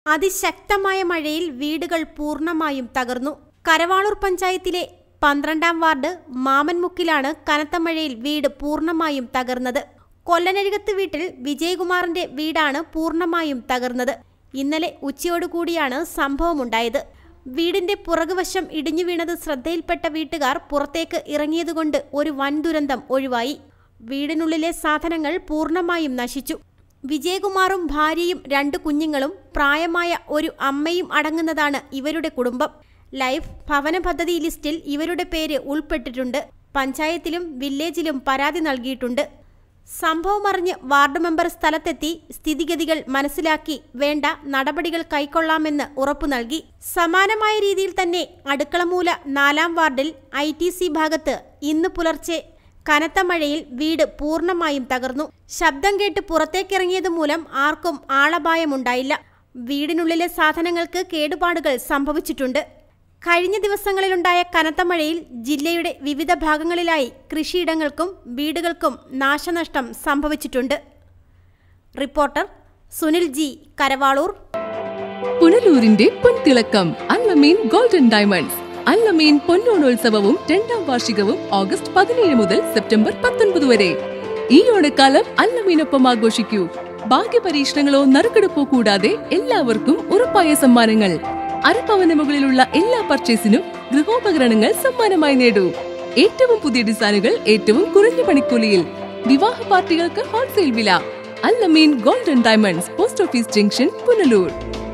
അതിശക്തമായ മഴയിൽ വീടുകൾ പൂർണ്ണമായും തകർന്നു കരവാളൂർ പഞ്ചായത്തിലെ പന്ത്രണ്ടാം വാർഡ് മാമൻമുക്കിലാണ് കനത്ത മഴയിൽ വീട് പൂർണ്ണമായും തകർന്നത് കൊല്ലനരികത്ത് വീട്ടിൽ വിജയകുമാറിന്റെ വീടാണ് പൂർണ്ണമായും തകർന്നത് ഇന്നലെ ഉച്ചയോടുകൂടിയാണ് സംഭവമുണ്ടായത് വീടിന്റെ പുറകുവശം ഇടിഞ്ഞു വീണത് ശ്രദ്ധയിൽപ്പെട്ട വീട്ടുകാർ പുറത്തേക്ക് ഇറങ്ങിയതുകൊണ്ട് ഒരു വൻ ദുരന്തം ഒഴിവായി വീടിനുള്ളിലെ സാധനങ്ങൾ പൂർണ്ണമായും നശിച്ചു വിജയകുമാറും ഭാര്യയും രണ്ട് കുഞ്ഞുങ്ങളും പ്രായമായ ഒരു അമ്മയും അടങ്ങുന്നതാണ് ഇവരുടെ കുടുംബം ലൈഫ് ഭവന പദ്ധതി ലിസ്റ്റിൽ ഇവരുടെ പേര് ഉൾപ്പെട്ടിട്ടുണ്ട് പഞ്ചായത്തിലും വില്ലേജിലും പരാതി നൽകിയിട്ടുണ്ട് സംഭവം അറിഞ്ഞ് വാർഡ് മെമ്പർ സ്ഥലത്തെത്തി സ്ഥിതിഗതികൾ മനസ്സിലാക്കി വേണ്ട നടപടികൾ കൈക്കൊള്ളാമെന്ന് ഉറപ്പു നൽകി സമാനമായ രീതിയിൽ തന്നെ അടുക്കളമൂല നാലാം വാർഡിൽ ഐ ടി സി ഭാഗത്ത് ഇന്ന് പുലർച്ചെ കനത്ത മഴയിൽ വീട് പൂർണ്ണമായും തകർന്നു ശബ്ദം കേട്ട് പുറത്തേക്കിറങ്ങിയത് മൂലം ആർക്കും ആളപായമുണ്ടായില്ല വീടിനുള്ളിലെ സാധനങ്ങൾക്ക് കേടുപാടുകൾ സംഭവിച്ചിട്ടുണ്ട് കഴിഞ്ഞ ദിവസങ്ങളിലുണ്ടായ കനത്ത മഴയിൽ ജില്ലയുടെ വിവിധ ഭാഗങ്ങളിലായി കൃഷിയിടങ്ങൾക്കും വീടുകൾക്കും നാശനഷ്ടം സംഭവിച്ചിട്ടുണ്ട് റിപ്പോർട്ടർ സുനിൽ ജി കരവാളൂർ പുനലൂരിന്റെ പൊൻതിളക്കം അല്ലമീൻ ഗോൾഡൻ ഡയമണ്ട്സ് അല്ലമീൻ പൊന്നോണോത്സവവും രണ്ടാം വാർഷികവും ഓഗസ്റ്റ് പതിനേഴ് മുതൽ സെപ്റ്റംബർ പത്തൊൻപത് വരെ ഈ ഓണക്കാലം അല്ലമീനൊപ്പം ആഘോഷിക്കൂ ഭാഗ്യപരീക്ഷണങ്ങളോ നറുക്കെടുപ്പോ കൂടാതെ എല്ലാവർക്കും ഉറപ്പായ സമ്മാനങ്ങൾ അരപ്പവന് മുകളിലുള്ള എല്ലാ പർച്ചേസിനും ഗൃഹോപകരണങ്ങൾ സമ്മാനമായി നേടൂ ഏറ്റവും പുതിയ ഡിസൈനുകൾ ഏറ്റവും കുറഞ്ഞ പണിക്കൂലിയിൽ വിവാഹ പാർട്ടികൾക്ക് ഹോൾസെയിൽ വില Allameen golden diamonds post office junction Punalur